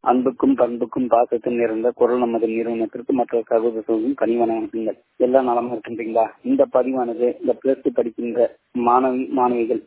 அன்புக்கும் பண்புக்கும் பாசத்தும் நிறைந்த குரல் நமது நிறுவனத்திற்கு மற்ற சகோதரர்களுக்கும் கனிவான வணக்கங்கள் எல்லாம் நலமா இருக்கின்றீங்களா இந்த பதிவானது இந்த பிளஸ் டூ படிக்கின்ற மாணவி மாணவிகள்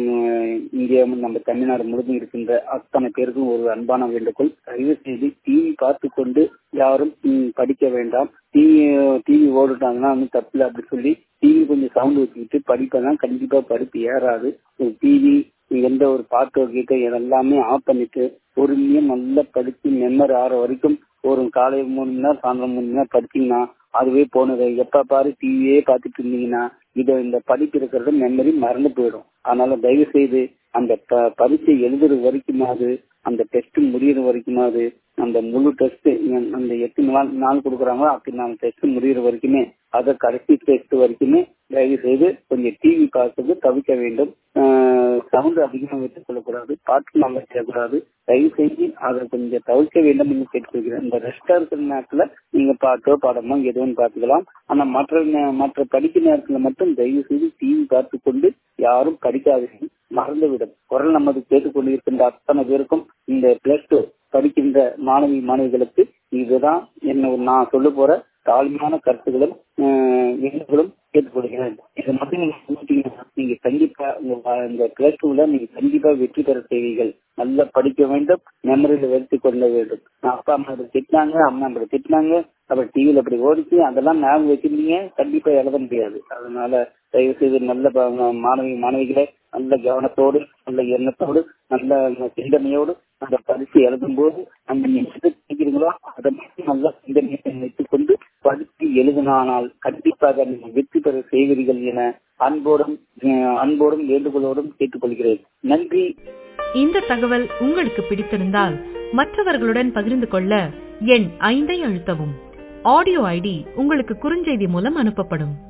இந்தியா நம்ம தமிழ்நாடு முழுதும் இருக்கின்ற அத்தனை பேருக்கும் ஒரு அன்பான வேண்டுகோள் தயவு செய்து டிவி பார்த்து கொண்டு யாரும் படிக்க வேண்டாம் டிவி டிவி ஓடிட்டாங்கன்னா வந்து தப்பு அப்படி சொல்லி டிவி கொஞ்சம் சவுண்ட் வச்சுக்கிட்டு படிப்பதான் கண்டிப்பா படிப்பு ஏறாது டிவி எந்த ஒரு பாட்டோ கீட்டோ இதெல்லாமே ஆஃப் பண்ணிட்டு பொறுமையா நல்லா படிச்சு மெமரி ஆற வரைக்கும் ஒரு காலை மூணு மணி நேரம் சாயந்தரம் மூணு மணி நேரம் படிச்சீங்கன்னா அதுவே போனது எப்ப பாரு டிவியே பார்த்துட்டு இருந்தீங்கன்னா இதை இந்த படிப்பு இருக்கிறது மெமரி மறந்து போயிடும் அதனால தயவு செய்து அந்த பரீட்சை எழுதுற வரைக்குமாவது அந்த டெஸ்ட் முடியிற வரைக்குமாவது அந்த முழு டெஸ்ட் அந்த எட்டு நாள் நாள் கொடுக்குறாங்களோ அப்படி நாலு டெஸ்ட் முடிகிற வரைக்குமே அதை கடைசி டெஸ்ட் வரைக்குமே தயவு செய்து கொஞ்சம் டிவி பார்க்கறது தவிர்க்க வேண்டும் சவுண்ட் அதிகமாக வைத்துக் கொள்ளக்கூடாது பாட்டு நல்லா செய்யக்கூடாது தயவு செஞ்சு அதை கொஞ்சம் தவிர்க்க வேண்டும் என்று கேட்டுக்கொள்கிறேன் இந்த ரெஸ்டா இருக்கிற நேரத்துல நீங்க பாட்டோ பாடமோ எதுவும் பார்த்துக்கலாம் ஆனா மற்ற மற்ற படிக்கிற நேரத்துல மட்டும் தயவு செய்து டிவி பார்த்து கொண்டு யாரும் படிக்காதீர்கள் மறந்துவிடும் குரல் நமது கேட்டுக்கொண்டு இருக்கின்ற அத்தனை பேருக்கும் இந்த பிளஸ் டூ படிக்கின்ற மாணவி மாணவிகளுக்கு இதுதான் என்ன நான் சொல்ல போற தாழ்மையான கருத்துகளும் வேண்டுகளும் கேட்டுக்கொள்கிறேன் இதை மட்டும் நீங்க சொல்லிட்டீங்கன்னா நீங்க கண்டிப்பா இந்த பிளஸ் டூல நீங்க கண்டிப்பா வெற்றி பெற செய்வீர்கள் நல்லா படிக்க வேண்டும் மெமரியில வைத்துக் கொள்ள வேண்டும் அப்பா அம்மா இப்படி திட்டினாங்க அம்மா இப்படி திட்டினாங்க அப்புறம் டிவியில அப்படி ஓடிச்சு அதெல்லாம் ஞாபகம் வச்சிருந்தீங்க கண்டிப்பா எழுத முடியாது அதனால தயவு செய்து நல்ல மாணவி மாணவிகளை நல்ல கவனத்தோடு நல்ல எண்ணத்தோடு நல்ல சிந்தனையோடு அந்த பரிசு எழுதும் போது அந்த நீங்க எது படிக்கிறீங்களோ அதை மட்டும் நல்லா சிந்தனையை வைத்துக் கொண்டு படித்து எழுதினால் கண்டிப்பாக நீங்கள் வெற்றி பெற செய்வீர்கள் என அன்போடும் அன்போடும் வேண்டுகோளோடும் கேட்டுக்கொள்கிறேன் நன்றி இந்த தகவல் உங்களுக்கு பிடித்திருந்தால் மற்றவர்களுடன் பகிர்ந்து கொள்ள எண் ஐந்தை அழுத்தவும் ஆடியோ ஐடி உங்களுக்கு குறுஞ்செய்தி மூலம் அனுப்பப்படும்